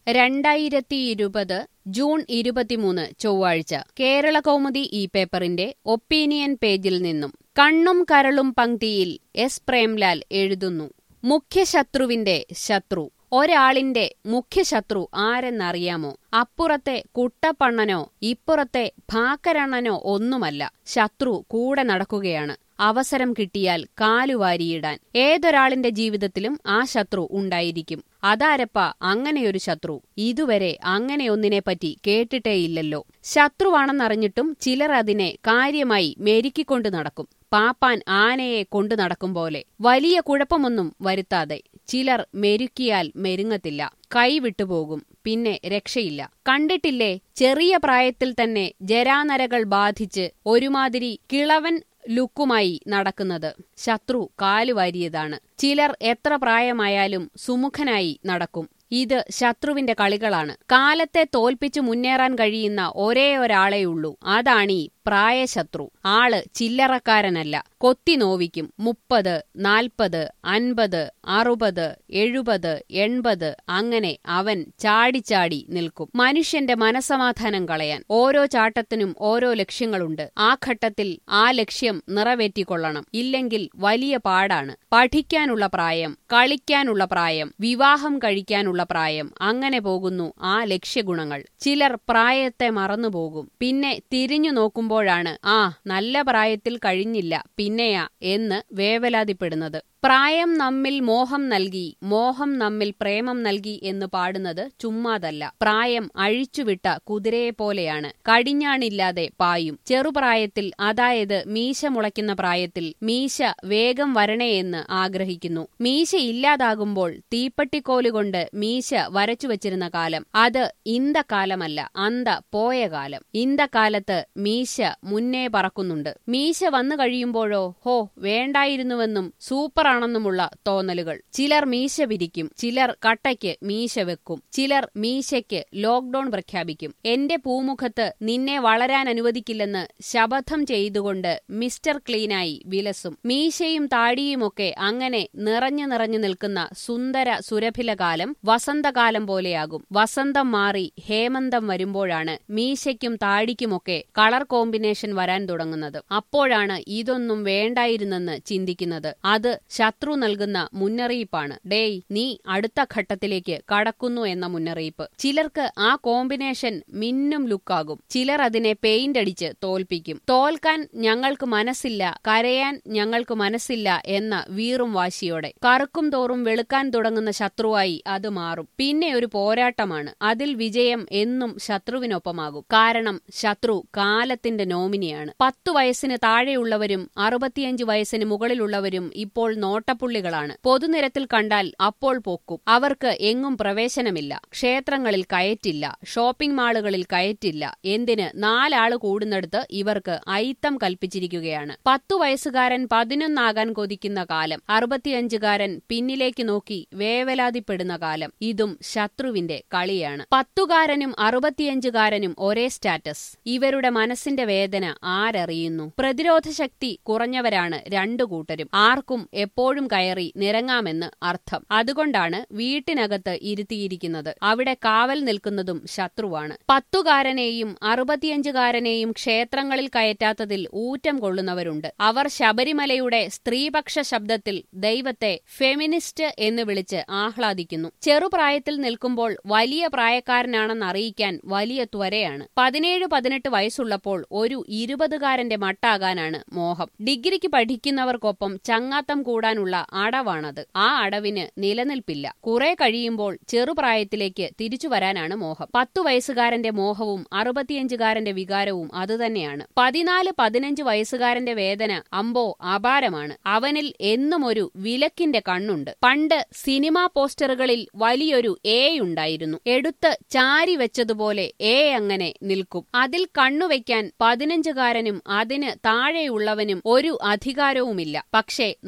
രണ്ടായിരത്തി ഇരുപത് ജൂൺ ഇരുപത്തിമൂന്ന് ചൊവ്വാഴ്ച കേരള കൗമുദി ഈ പേപ്പറിന്റെ ഒപ്പീനിയൻ പേജിൽ നിന്നും കണ്ണും കരളും പങ്ക്തിയിൽ എസ് പ്രേംലാൽ എഴുതുന്നു മുഖ്യശത്രുവിന്റെ ശത്രു ഒരാളിന്റെ മുഖ്യശത്രു ആരെന്നറിയാമോ അപ്പുറത്തെ കുട്ടപ്പണ്ണനോ ഇപ്പുറത്തെ ഭാക്കരണ്ണനോ ഒന്നുമല്ല ശത്രു കൂടെ നടക്കുകയാണ് അവസരം കിട്ടിയാൽ കാലുവാരിയിടാൻ ഏതൊരാളിന്റെ ജീവിതത്തിലും ആ ശത്രു ഉണ്ടായിരിക്കും അതാരപ്പ അങ്ങനെയൊരു ശത്രു ഇതുവരെ അങ്ങനെയൊന്നിനെപ്പറ്റി കേട്ടിട്ടേയില്ലല്ലോ ശത്രുവാണെന്നറിഞ്ഞിട്ടും ചിലർ അതിനെ കാര്യമായി മെരുക്കിക്കൊണ്ട് നടക്കും പാപ്പാൻ ആനയെ കൊണ്ടു നടക്കും പോലെ വലിയ കുഴപ്പമൊന്നും വരുത്താതെ ചിലർ മെരുക്കിയാൽ മെരുങ്ങത്തില്ല കൈവിട്ടുപോകും പിന്നെ രക്ഷയില്ല കണ്ടിട്ടില്ലേ ചെറിയ പ്രായത്തിൽ തന്നെ ജരാനരകൾ ബാധിച്ച് ഒരുമാതിരി കിളവൻ ലുക്കുമായി നടക്കുന്നത് ശത്രു കാലുവാരിയതാണ് ചിലർ എത്ര പ്രായമായാലും സുമുഖനായി നടക്കും ഇത് ശത്രുവിന്റെ കളികളാണ് കാലത്തെ തോൽപ്പിച്ചു മുന്നേറാൻ കഴിയുന്ന ഒരേ ഒരാളെയുള്ളൂ അതാണീ പ്രായശത്രു ആള് ചില്ലറക്കാരനല്ല കൊത്തി നോവിക്കും മുപ്പത് നാൽപ്പത് അൻപത് അറുപത് എഴുപത് എൺപത് അങ്ങനെ അവൻ ചാടിച്ചാടി നിൽക്കും മനുഷ്യന്റെ മനസമാധാനം കളയാൻ ഓരോ ചാട്ടത്തിനും ഓരോ ലക്ഷ്യങ്ങളുണ്ട് ആ ഘട്ടത്തിൽ ആ ലക്ഷ്യം നിറവേറ്റിക്കൊള്ളണം ഇല്ലെങ്കിൽ വലിയ പാടാണ് പഠിക്കാനുള്ള പ്രായം കളിക്കാനുള്ള പ്രായം വിവാഹം കഴിക്കാനുള്ള പ്രായം അങ്ങനെ പോകുന്നു ആ ലക്ഷ്യഗുണങ്ങൾ ചിലർ പ്രായത്തെ മറന്നുപോകും പിന്നെ തിരിഞ്ഞു നോക്കുമ്പോഴാണ് ആ നല്ല പ്രായത്തിൽ കഴിഞ്ഞില്ല പിന്നെയാ എന്ന് വേവലാതിപ്പെടുന്നത് പ്രായം നമ്മിൽ മോഹം നൽകി മോഹം നമ്മിൽ പ്രേമം നൽകി എന്ന് പാടുന്നത് ചുമ്മാതല്ല പ്രായം അഴിച്ചുവിട്ട കുതിരയെപ്പോലെയാണ് കടിഞ്ഞാണില്ലാതെ പായും ചെറുപ്രായത്തിൽ അതായത് മീശ മുളയ്ക്കുന്ന പ്രായത്തിൽ മീശ വേഗം വരണേ എന്ന് ആഗ്രഹിക്കുന്നു മീശ ഇല്ലാതാകുമ്പോൾ തീപ്പട്ടിക്കോലുകൊണ്ട് മീശ വരച്ചു വച്ചിരുന്ന കാലം അത് ഇന്ദകാലമല്ല അന്ത പോയ കാലം ഇന്ദകാലത്ത് മീശ മുന്നേ പറക്കുന്നുണ്ട് മീശ വന്നു കഴിയുമ്പോഴോ ഹോ വേണ്ടായിരുന്നുവെന്നും സൂപ്പർ ആണെന്നുമുള്ള തോന്നലുകൾ ചിലർ മീശ പിരിക്കും ചിലർ കട്ടയ്ക്ക് മീശ വെക്കും ചിലർ മീശയ്ക്ക് ലോക്ഡൌൺ പ്രഖ്യാപിക്കും എന്റെ പൂമുഖത്ത് നിന്നെ വളരാൻ അനുവദിക്കില്ലെന്ന് ശപഥം ചെയ്തുകൊണ്ട് മിസ്റ്റർ ക്ലീനായി വിലസും മീശയും താടിയുമൊക്കെ അങ്ങനെ നിറഞ്ഞു നിറഞ്ഞു നിൽക്കുന്ന സുന്ദര സുരഭില കാലം വസന്തകാലം പോലെയാകും വസന്തം മാറി ഹേമന്തം വരുമ്പോഴാണ് മീശയ്ക്കും താടിക്കുമൊക്കെ കളർ കോമ്പിനേഷൻ വരാൻ തുടങ്ങുന്നത് അപ്പോഴാണ് ഇതൊന്നും വേണ്ടായിരുന്നെന്ന് ചിന്തിക്കുന്നത് അത് ശത്രു നൽകുന്ന മുന്നറിയിപ്പാണ് ഡേയ് നീ അടുത്ത ഘട്ടത്തിലേക്ക് കടക്കുന്നു എന്ന മുന്നറിയിപ്പ് ചിലർക്ക് ആ കോമ്പിനേഷൻ മിന്നും ലുക്കാകും ചിലർ അതിനെ പെയിന്റ് അടിച്ച് തോൽപ്പിക്കും തോൽക്കാൻ ഞങ്ങൾക്ക് മനസ്സില്ല കരയാൻ ഞങ്ങൾക്ക് മനസ്സില്ല എന്ന വീറും വാശിയോടെ കറുക്കും തോറും വെളുക്കാൻ തുടങ്ങുന്ന ശത്രുവായി അത് മാറും പിന്നെ ഒരു പോരാട്ടമാണ് അതിൽ വിജയം എന്നും ശത്രുവിനൊപ്പമാകും കാരണം ശത്രു കാലത്തിന്റെ നോമിനിയാണ് പത്തു വയസ്സിന് താഴെയുള്ളവരും അറുപത്തിയഞ്ച് വയസ്സിന് മുകളിലുള്ളവരും ഇപ്പോൾ നോട്ടപ്പുള്ളികളാണ് പൊതുനിരത്തിൽ കണ്ടാൽ അപ്പോൾ പൊക്കും അവർക്ക് എങ്ങും പ്രവേശനമില്ല ക്ഷേത്രങ്ങളിൽ കയറ്റില്ല ഷോപ്പിംഗ് മാളുകളിൽ കയറ്റില്ല എന്തിന് നാലാള് കൂടുന്നിടത്ത് ഇവർക്ക് അയിത്തം കൽപ്പിച്ചിരിക്കുകയാണ് പത്തു വയസ്സുകാരൻ പതിനൊന്നാകാൻ കൊതിക്കുന്ന കാലം അറുപത്തിയഞ്ചുകാരൻ പിന്നിലേക്ക് നോക്കി വേവലാതിപ്പെടുന്ന കാലം ഇതും ശത്രുവിന്റെ കളിയാണ് പത്തുകാരനും അറുപത്തിയഞ്ചുകാരനും ഒരേ സ്റ്റാറ്റസ് ഇവരുടെ മനസ്സിന്റെ വേദന ആരറിയുന്നു പ്രതിരോധ ശക്തി കുറഞ്ഞവരാണ് രണ്ടു കൂട്ടരും ആർക്കും എപ്പോഴും കയറി നിരങ്ങാമെന്ന് അർത്ഥം അതുകൊണ്ടാണ് വീട്ടിനകത്ത് ഇരുത്തിയിരിക്കുന്നത് അവിടെ കാവൽ നിൽക്കുന്നതും ശത്രുവാണ് പത്തുകാരനെയും അറുപത്തിയഞ്ചുകാരനെയും ക്ഷേത്രങ്ങളിൽ കയറ്റാത്തതിൽ ഊറ്റം കൊള്ളുന്നവരുണ്ട് അവർ ശബരിമലയുടെ സ്ത്രീപക്ഷ ശബ്ദത്തിൽ ദൈവത്തെ ഫെമിനിസ്റ്റ് എന്ന് വിളിച്ച് ആഹ്ലാദിക്കുന്നു ചെറുപ്രായത്തിൽ നിൽക്കുമ്പോൾ വലിയ പ്രായക്കാരനാണെന്ന് അറിയിക്കാൻ വലിയ ത്വരയാണ് പതിനേഴ് പതിനെട്ട് വയസ്സുള്ളപ്പോൾ ഒരു ഇരുപതുകാരന്റെ മട്ടാകാനാണ് മോഹം ഡിഗ്രിക്ക് പഠിക്കുന്നവർക്കൊപ്പം ചങ്ങാത്തം കൂടാനുള്ള അടവാണത് ആ അടവിന് നിലനിൽപ്പില്ല കുറെ കഴിയുമ്പോൾ ചെറുപ്രായത്തിലേക്ക് തിരിച്ചു വരാനാണ് മോഹം പത്തു വയസ്സുകാരന്റെ മോഹവും അറുപത്തിയഞ്ചുകാരന്റെ വികാരവും അതുതന്നെയാണ് പതിനാല് പതിനഞ്ച് വയസ്സുകാരന്റെ വേദന അമ്പോ അപാരമാണ് അവനിൽ എന്നും ഒരു വിലക്കിന്റെ കണ്ണുണ്ട് പണ്ട് സിനിമാ പോസ്റ്ററുകളിൽ വലിയൊരു എ ഉണ്ടായിരുന്നു എടുത്ത് ചാരി വെച്ചതുപോലെ എ അങ്ങനെ നിൽക്കും അതിൽ കണ്ണുവെക്കാൻ പതിനഞ്ചുകാരനും അതിന് താഴെയുള്ളവനും ഒരു അധികാരവുമില്ല പക്ഷേ നോക്കാൻ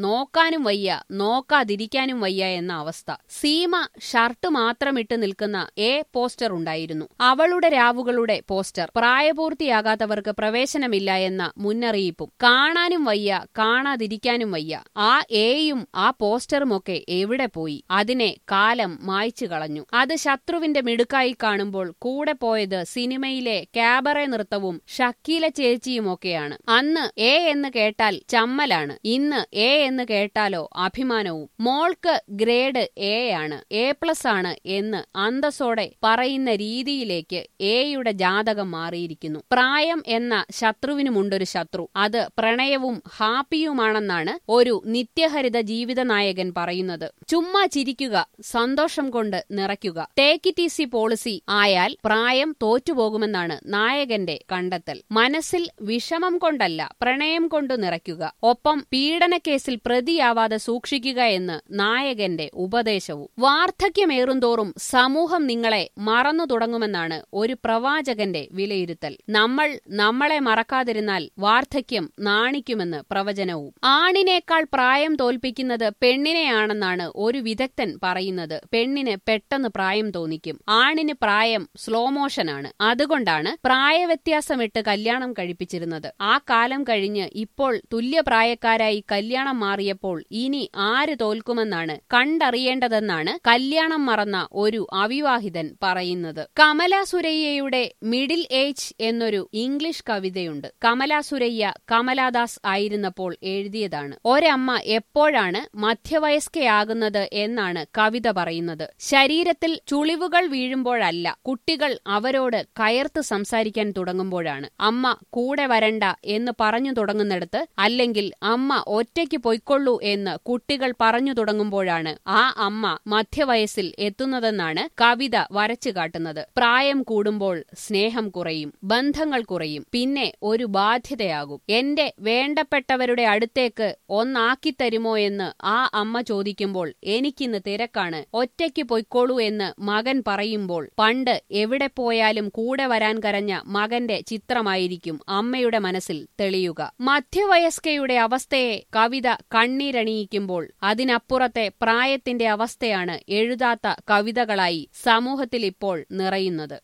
നോക്കാനും വയ്യ നോക്കാതിരിക്കാനും വയ്യ എന്ന അവസ്ഥ സീമ ഷർട്ട് മാത്രമിട്ട് നിൽക്കുന്ന എ പോസ്റ്റർ ഉണ്ടായിരുന്നു അവളുടെ രാവുകളുടെ പോസ്റ്റർ പ്രായപൂർത്തിയാകാത്തവർക്ക് പ്രവേശനമില്ല എന്ന മുന്നറിയിപ്പും കാണാനും വയ്യ കാണാതിരിക്കാനും വയ്യ ആ എയും ആ പോസ്റ്ററുമൊക്കെ എവിടെ പോയി അതിനെ കാലം മായ്ച്ചു കളഞ്ഞു അത് ശത്രുവിന്റെ മിടുക്കായി കാണുമ്പോൾ കൂടെ പോയത് സിനിമയിലെ ക്യാബറെ നൃത്തവും ഷക്കീല ചേച്ചിയുമൊക്കെയാണ് അന്ന് എ എന്ന് കേട്ടാൽ ചമ്മലാണ് ഇന്ന് എ എന്ന് കേട്ടാലോ അഭിമാനവും മോൾക്ക് ഗ്രേഡ് എ ആണ് എ പ്ലസ് ആണ് എന്ന് അന്തസ്സോടെ പറയുന്ന രീതിയിലേക്ക് എയുടെ ജാതകം മാറിയിരിക്കുന്നു പ്രായം എന്ന ശത്രുവിനുമുണ്ടൊരു ശത്രു അത് പ്രണയവും ഹാപ്പിയുമാണെന്നാണ് ഒരു നിത്യഹരിത ജീവിത നായകൻ പറയുന്നത് ചുമ്മാ ചിരിക്കുക സന്തോഷം കൊണ്ട് നിറയ്ക്കുക ടേക്ക് ഇറ്റ് ഈസി പോളിസി ആയാൽ പ്രായം തോറ്റുപോകുമെന്നാണ് നായകന്റെ കണ്ടെത്തൽ മനസ്സിൽ വിഷമം കൊണ്ടല്ല പ്രണയം കൊണ്ട് നിറയ്ക്കുക ഒപ്പം പീഡനക്കേസിൽ പ്രതിയാവാതെ സൂക്ഷിക്കുക എന്ന് നായകന്റെ ഉപദേശവും വാർദ്ധക്യമേറുന്തോറും സമൂഹം നിങ്ങളെ മറന്നു തുടങ്ങുമെന്നാണ് ഒരു പ്രവാചകന്റെ വിലയിരുത്തൽ നമ്മൾ നമ്മളെ മറക്കാതിരുന്നാൽ വാർദ്ധക്യം നാണിക്കുമെന്ന് പ്രവചനവും ആണിനേക്കാൾ പ്രായം തോൽപ്പിക്കുന്നത് പെണ്ണിനെയാണെന്നാണ് ഒരു വിദഗ്ധൻ പറയുന്നത് പെണ്ണിന് പെട്ടെന്ന് പ്രായം തോന്നിക്കും ആണിന് പ്രായം സ്ലോ മോഷനാണ് അതുകൊണ്ടാണ് പ്രായവ്യത്യാസമിട്ട് കല്യാണം കഴിപ്പിച്ചിരുന്നത് ആ കാലം കഴിഞ്ഞ് ഇപ്പോൾ തുല്യപ്രായക്കാരായി കല്യാണം മാറിയപ്പോൾ ഇനി ആര് തോൽക്കുമെന്നാണ് കണ്ടറിയേണ്ടതെന്നാണ് കല്യാണം മറന്ന ഒരു അവിവാഹിതൻ പറയുന്നത് കമല സുരയ്യയുടെ മിഡിൽ ഏജ് എന്നൊരു ഇംഗ്ലീഷ് കവിതയുണ്ട് കമല സുരയ്യ കമലാദാസ് ആയിരുന്നപ്പോൾ എഴുതിയതാണ് ഒരമ്മ എപ്പോഴാണ് മധ്യവയസ്കയാകുന്നത് എന്നാണ് കവിത പറയുന്നത് ശരീരത്തിൽ ചുളിവുകൾ വീഴുമ്പോഴല്ല കുട്ടികൾ അവരോട് കയർത്ത് സംസാരിക്കാൻ തുടങ്ങുമ്പോഴാണ് അമ്മ കൂടെ വരണ്ട എന്ന് പറഞ്ഞു തുടങ്ങുന്നിടത്ത് അല്ലെങ്കിൽ അമ്മ ഒറ്റയ്ക്ക് പൊയ്ക്കൊള്ളൂ എന്ന് കുട്ടികൾ പറഞ്ഞു തുടങ്ങുമ്പോഴാണ് ആ അമ്മ മധ്യവയസ്സിൽ എത്തുന്നതെന്നാണ് കവിത വരച്ചു കാട്ടുന്നത് പ്രായം കൂടുമ്പോൾ സ്നേഹം കുറയും ബന്ധങ്ങൾ കുറയും പിന്നെ ഒരു ബാധ്യതയാകും എന്റെ വേണ്ടപ്പെട്ടവരുടെ അടുത്തേക്ക് ഒന്നാക്കിത്തരുമോ എന്ന് ആ അമ്മ ചോദിക്കുമ്പോൾ എനിക്കിന്ന് തിരക്കാണ് ഒറ്റയ്ക്ക് പൊയ്ക്കോളൂ എന്ന് മകൻ പറയുമ്പോൾ പണ്ട് എവിടെ പോയാലും കൂടെ വരാൻ കരഞ്ഞ മകന്റെ ചിത്രമായിരിക്കും അമ്മയുടെ മനസ്സിൽ തെളിയുക മധ്യവയസ്കയുടെ അവസ്ഥയെ കവിത കണ്ണീരണിയിക്കുമ്പോൾ അതിനപ്പുറത്തെ പ്രായത്തിന്റെ അവസ്ഥയാണ് എഴുതാത്ത കവിതകളായി സമൂഹത്തിൽ ഇപ്പോൾ നിറയുന്നത്